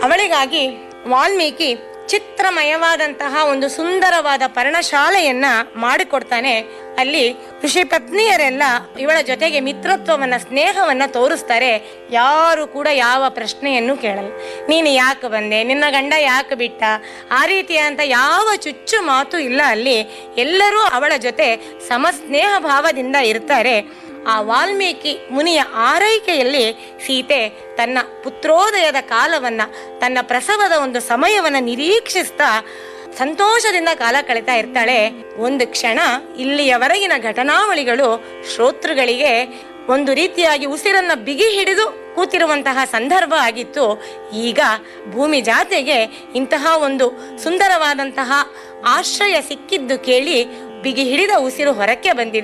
ಅವಳಿಗಾಗಿ ವಾಲ್ಮೀಕಿ ಚಿತ್ರಮಯವಾದಂತಹ ಒಂದು ಸುಂದರವಾದ ಪರ್ಣಶಾಲೆಯನ್ನ ಮಾಡಿಕೊಡ್ತಾನೆ ಅಲ್ಲಿ ಋಷಿ ಪತ್ನಿಯರೆಲ್ಲ ಇವಳ ಜೊತೆಗೆ ಮಿತ್ರತ್ವವನ್ನ ಸ್ನೇಹವನ್ನ ತೋರಿಸ್ತಾರೆ ಯಾರು ಕೂಡ ಯಾವ ಪ್ರಶ್ನೆಯನ್ನು ಕೇಳಲ್ಲ ನೀನು ಯಾಕೆ ಬಂದೆ ನಿನ್ನ ಗಂಡ ಯಾಕೆ ಬಿಟ್ಟ ಆ ರೀತಿಯಾದಂಥ ಯಾವ ಚುಚ್ಚು ಮಾತು ಇಲ್ಲ ಅಲ್ಲಿ ಎಲ್ಲರೂ ಅವಳ ಜೊತೆ ಸಮಸ್ನೇಹ ಭಾವದಿಂದ ಇರ್ತಾರೆ ಆ ವಾಲ್ಮೀಕಿ ಮುನಿಯ ಆರೈಕೆಯಲ್ಲಿ ಸೀತೆ ತನ್ನ ಪುತ್ರೋದಯದ ಕಾಲವನ್ನ ತನ್ನ ಪ್ರಸವದ ಒಂದು ಸಮಯವನ್ನ ನಿರೀಕ್ಷಿಸ್ತಾ ಸಂತೋಷದಿಂದ ಕಾಲ ಕಳೀತಾ ಇರ್ತಾಳೆ ಒಂದು ಕ್ಷಣ ಇಲ್ಲಿಯವರೆಗಿನ ಘಟನಾವಳಿಗಳು ಶ್ರೋತೃಗಳಿಗೆ ಒಂದು ರೀತಿಯಾಗಿ ಉಸಿರನ್ನ ಬಿಗಿ ಹಿಡಿದು ಕೂತಿರುವಂತಹ ಸಂದರ್ಭ ಆಗಿತ್ತು ಈಗ ಭೂಮಿ ಜಾತೆಗೆ ಇಂತಹ ಒಂದು ಸುಂದರವಾದಂತಹ ಆಶ್ರಯ ಸಿಕ್ಕಿದ್ದು ಕೇಳಿ ಬಿಗಿ ಹಿಡಿದ ಉಸಿರು ಹೊರಕ್ಕೆ ಬಂದಿದೆ